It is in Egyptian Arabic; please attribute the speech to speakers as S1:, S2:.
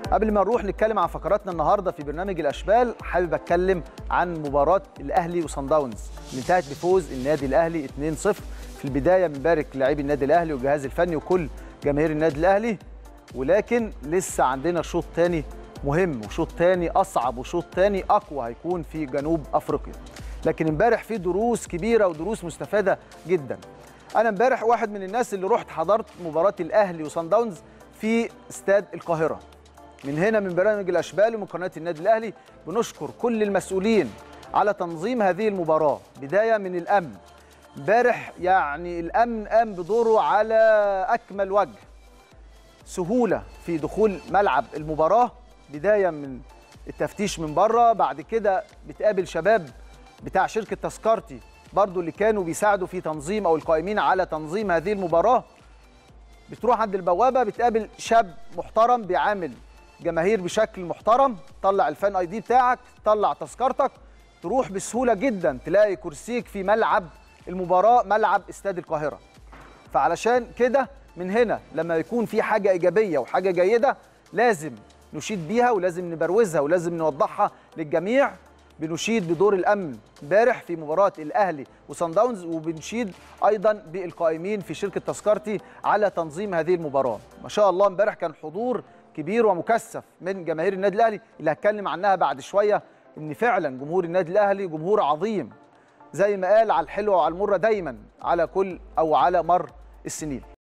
S1: قبل ما نروح نتكلم عن فقراتنا النهارده في برنامج الاشبال حابب اتكلم عن مباراه الاهلي وصن داونز اللي انتهت بفوز النادي الاهلي 2-0 في البدايه بنبارك لاعبي النادي الاهلي والجهاز الفني وكل جماهير النادي الاهلي ولكن لسه عندنا شوط تاني مهم وشوط تاني اصعب وشوط تاني اقوى هيكون في جنوب افريقيا لكن امبارح في دروس كبيره ودروس مستفاده جدا انا امبارح واحد من الناس اللي رحت حضرت مباراه الاهلي وصن داونز في استاد القاهره من هنا من برنامج الاشبال ومن قناه النادي الاهلي بنشكر كل المسؤولين على تنظيم هذه المباراه بدايه من الامن امبارح يعني الامن قام بدوره على اكمل وجه سهوله في دخول ملعب المباراه بدايه من التفتيش من بره بعد كده بتقابل شباب بتاع شركه تذكرتي برضو اللي كانوا بيساعدوا في تنظيم او القائمين على تنظيم هذه المباراه بتروح عند البوابه بتقابل شاب محترم بيعامل جماهير بشكل محترم طلع الفان اي دي بتاعك طلع تذكرتك تروح بسهوله جدا تلاقي كرسيك في ملعب المباراه ملعب استاد القاهره فعلشان كده من هنا لما يكون في حاجه ايجابيه وحاجه جيده لازم نشيد بيها ولازم نبروزها ولازم نوضحها للجميع بنشيد بدور الامن امبارح في مباراه الاهلي وصن داونز وبنشيد ايضا بالقائمين في شركه تذكرتي على تنظيم هذه المباراه ما شاء الله امبارح كان حضور كبير ومكثف من جماهير النادي الاهلي اللي هتكلم عنها بعد شويه ان فعلا جمهور النادي الاهلي جمهور عظيم زي ما قال على الحلوه وعلى المره دايما على كل او على مر السنين